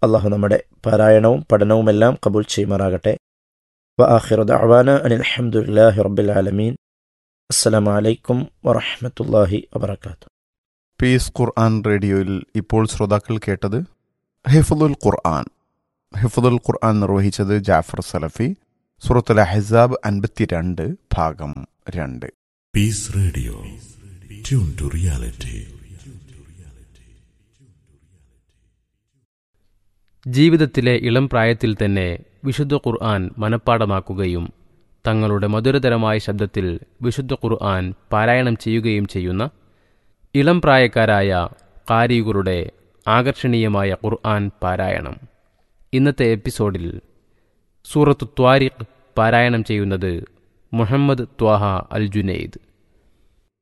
അള്ളാഹു നമ്മുടെ പാരായണവും പഠനവുമെല്ലാം കബൂൽ ചെയ്യുമാറാകട്ടെ വ ആഖിറു ദഅവാന അനിൽ അൽഹംദുലില്ലാഹി റബ്ബിൽ ആലമീൻ അസ്സലാമു അലൈക്കും വറഹ്മത്തുള്ളാഹി വബറകാതുഹു പീസ് ഖുർആൻ റേഡിയോയിൽ ഇപ്പോൾ ശ്രോതാക്കൾ കേട്ടത് ഹിഫുദുൽ ഖുർആൻ ഹിഫുദുൽ ഖുർആൻ നിർവഹിച്ചത് ജാഫർ സലഫി സുറത്തുൽ അഹ്സാബ് അൻപത്തിരണ്ട് ഭാഗം രണ്ട് Peace Radio. Tune to reality. ജീവിതത്തിലെ ഇളം പ്രായത്തിൽ തന്നെ വിശുദ്ധ ഖുർആൻ മനഃപ്പാടമാക്കുകയും തങ്ങളുടെ മധുരതരമായ ശബ്ദത്തിൽ വിശുദ്ധ ഖുർആൻ പാരായണം ചെയ്യുകയും ചെയ്യുന്ന ഇളം പ്രായക്കാരായ കാരികളുടെ ആകർഷണീയമായ ഖുർആൻ പാരായണം ഇന്നത്തെ എപ്പിസോഡിൽ സൂറത്തു ത്വാരിഖ് പാരായണം ചെയ്യുന്നത് മുഹമ്മദ് ത്വാഹ അൽ ജുനൈദ്